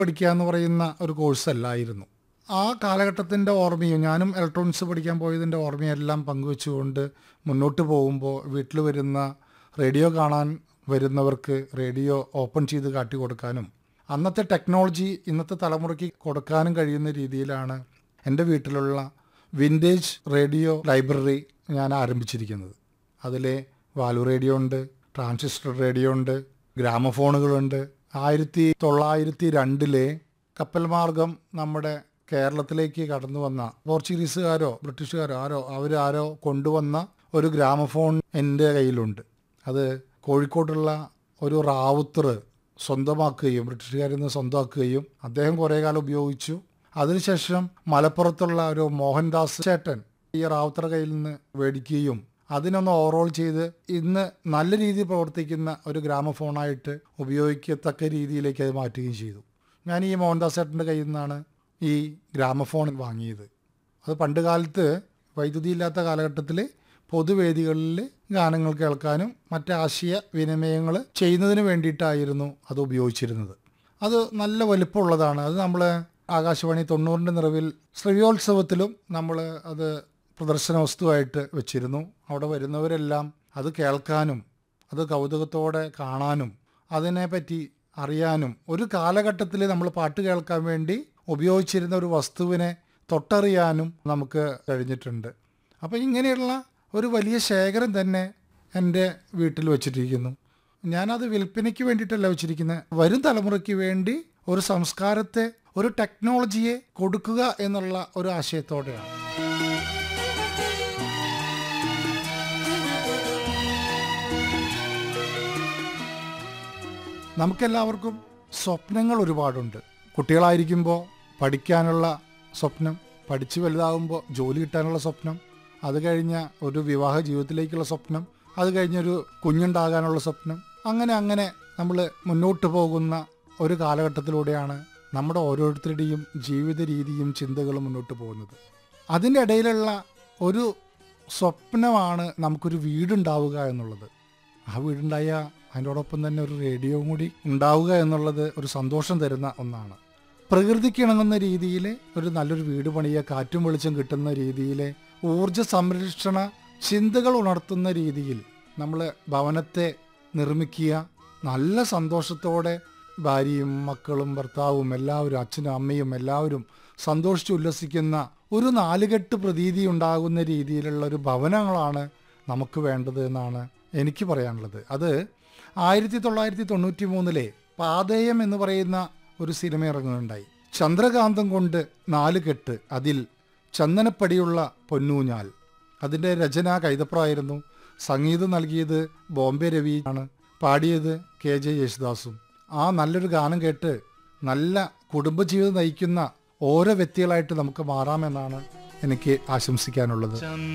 പഠിക്കുക എന്ന് പറയുന്ന ഒരു കോഴ്സല്ലായിരുന്നു ആ കാലഘട്ടത്തിൻ്റെ ഓർമ്മയും ഞാനും ഇലക്ട്രോണിക്സ് പഠിക്കാൻ പോയതിൻ്റെ ഓർമ്മയെല്ലാം പങ്കുവെച്ചുകൊണ്ട് മുന്നോട്ട് പോകുമ്പോൾ വീട്ടിൽ വരുന്ന റേഡിയോ കാണാൻ വരുന്നവർക്ക് റേഡിയോ ഓപ്പൺ ചെയ്ത് കാട്ടി കൊടുക്കാനും അന്നത്തെ ടെക്നോളജി ഇന്നത്തെ തലമുറയ്ക്ക് കൊടുക്കാനും കഴിയുന്ന രീതിയിലാണ് എൻ്റെ വീട്ടിലുള്ള വിൻറ്റേജ് റേഡിയോ ലൈബ്രറി ഞാൻ ആരംഭിച്ചിരിക്കുന്നത് അതിലെ വാലു റേഡിയോ ഉണ്ട് ട്രാൻസിസ്റ്റർ റേഡിയോ ഉണ്ട് ഗ്രാമഫോണുകളുണ്ട് ആയിരത്തി തൊള്ളായിരത്തി രണ്ടിലെ കപ്പൽ മാർഗം നമ്മുടെ കേരളത്തിലേക്ക് കടന്നു വന്ന പോർച്ചുഗീസുകാരോ ബ്രിട്ടീഷുകാരോ ആരോ അവരാരോ കൊണ്ടുവന്ന ഒരു ഗ്രാമഫോൺ എൻ്റെ കയ്യിലുണ്ട് അത് കോഴിക്കോട്ടുള്ള ഒരു റാവുത്തർ സ്വന്തമാക്കുകയും ബ്രിട്ടീഷുകാരിൽ നിന്ന് സ്വന്തമാക്കുകയും അദ്ദേഹം കുറേ കാലം ഉപയോഗിച്ചു അതിനുശേഷം മലപ്പുറത്തുള്ള ഒരു മോഹൻദാസ് ചേട്ടൻ ഈ റാവുത്തർ കയ്യിൽ നിന്ന് മേടിക്കുകയും അതിനൊന്ന് ഓവറോൾ ചെയ്ത് ഇന്ന് നല്ല രീതിയിൽ പ്രവർത്തിക്കുന്ന ഒരു ഗ്രാമഫോണായിട്ട് ഉപയോഗിക്കത്തക്ക രീതിയിലേക്ക് അത് മാറ്റുകയും ചെയ്തു ഞാൻ ഈ മോഹൻദാസ് ചേട്ടൻ്റെ കയ്യിൽ നിന്നാണ് ഈ ഗ്രാമഫോൺ വാങ്ങിയത് അത് പണ്ട് കാലത്ത് വൈദ്യുതി ഇല്ലാത്ത കാലഘട്ടത്തിൽ പൊതുവേദികളിൽ ഗാനങ്ങൾ കേൾക്കാനും മറ്റ് ആശയ വിനിമയങ്ങൾ ചെയ്യുന്നതിന് വേണ്ടിയിട്ടായിരുന്നു അത് ഉപയോഗിച്ചിരുന്നത് അത് നല്ല വലിപ്പമുള്ളതാണ് അത് നമ്മൾ ആകാശവാണി തൊണ്ണൂറിൻ്റെ നിറവിൽ ശ്രവ്യോത്സവത്തിലും നമ്മൾ അത് പ്രദർശന വസ്തുവായിട്ട് വെച്ചിരുന്നു അവിടെ വരുന്നവരെല്ലാം അത് കേൾക്കാനും അത് കൗതുകത്തോടെ കാണാനും അതിനെപ്പറ്റി അറിയാനും ഒരു കാലഘട്ടത്തിൽ നമ്മൾ പാട്ട് കേൾക്കാൻ വേണ്ടി ഉപയോഗിച്ചിരുന്ന ഒരു വസ്തുവിനെ തൊട്ടറിയാനും നമുക്ക് കഴിഞ്ഞിട്ടുണ്ട് അപ്പോൾ ഇങ്ങനെയുള്ള ഒരു വലിയ ശേഖരം തന്നെ എൻ്റെ വീട്ടിൽ വെച്ചിട്ടിരിക്കുന്നു ഞാനത് വിൽപ്പനയ്ക്ക് വേണ്ടിയിട്ടല്ല വെച്ചിരിക്കുന്നത് വരും തലമുറയ്ക്ക് വേണ്ടി ഒരു സംസ്കാരത്തെ ഒരു ടെക്നോളജിയെ കൊടുക്കുക എന്നുള്ള ഒരു ആശയത്തോടെയാണ് നമുക്കെല്ലാവർക്കും സ്വപ്നങ്ങൾ ഒരുപാടുണ്ട് കുട്ടികളായിരിക്കുമ്പോൾ പഠിക്കാനുള്ള സ്വപ്നം പഠിച്ച് വലുതാകുമ്പോൾ ജോലി കിട്ടാനുള്ള സ്വപ്നം അത് കഴിഞ്ഞ ഒരു വിവാഹ ജീവിതത്തിലേക്കുള്ള സ്വപ്നം അത് കഴിഞ്ഞൊരു കുഞ്ഞുണ്ടാകാനുള്ള സ്വപ്നം അങ്ങനെ അങ്ങനെ നമ്മൾ മുന്നോട്ട് പോകുന്ന ഒരു കാലഘട്ടത്തിലൂടെയാണ് നമ്മുടെ ഓരോരുത്തരുടെയും ജീവിത രീതിയും ചിന്തകളും മുന്നോട്ട് പോകുന്നത് അതിൻ്റെ ഇടയിലുള്ള ഒരു സ്വപ്നമാണ് നമുക്കൊരു വീടുണ്ടാവുക എന്നുള്ളത് ആ വീടുണ്ടായ അതിനോടൊപ്പം തന്നെ ഒരു റേഡിയോയും കൂടി ഉണ്ടാവുക എന്നുള്ളത് ഒരു സന്തോഷം തരുന്ന ഒന്നാണ് പ്രകൃതിക്ക് ഇണങ്ങുന്ന രീതിയിൽ ഒരു നല്ലൊരു വീട് പണിയുക കാറ്റും വെളിച്ചം കിട്ടുന്ന രീതിയിൽ ഊർജ സംരക്ഷണ ചിന്തകൾ ഉണർത്തുന്ന രീതിയിൽ നമ്മൾ ഭവനത്തെ നിർമ്മിക്കുക നല്ല സന്തോഷത്തോടെ ഭാര്യയും മക്കളും ഭർത്താവും എല്ലാവരും അച്ഛനും അമ്മയും എല്ലാവരും സന്തോഷിച്ച് ഉല്ലസിക്കുന്ന ഒരു നാലുകെട്ട് പ്രതീതി ഉണ്ടാകുന്ന രീതിയിലുള്ള ഒരു ഭവനങ്ങളാണ് നമുക്ക് വേണ്ടത് എന്നാണ് എനിക്ക് പറയാനുള്ളത് അത് ആയിരത്തി തൊള്ളായിരത്തി തൊണ്ണൂറ്റി മൂന്നിലെ പാതയം എന്ന് പറയുന്ന ഒരു സിനിമ ഇറങ്ങുന്നുണ്ടായി ചന്ദ്രകാന്തം കൊണ്ട് നാല് കെട്ട് അതിൽ ചന്ദനപ്പടിയുള്ള പൊന്നൂഞ്ഞാൽ അതിൻ്റെ രചന കൈതപ്രായിരുന്നു സംഗീതം നൽകിയത് ബോംബെ രവി ആണ് പാടിയത് കെ ജെ യേശുദാസും ആ നല്ലൊരു ഗാനം കേട്ട് നല്ല കുടുംബജീവിതം നയിക്കുന്ന ഓരോ വ്യക്തികളായിട്ട് നമുക്ക് മാറാമെന്നാണ് എനിക്ക് ആശംസിക്കാനുള്ളത്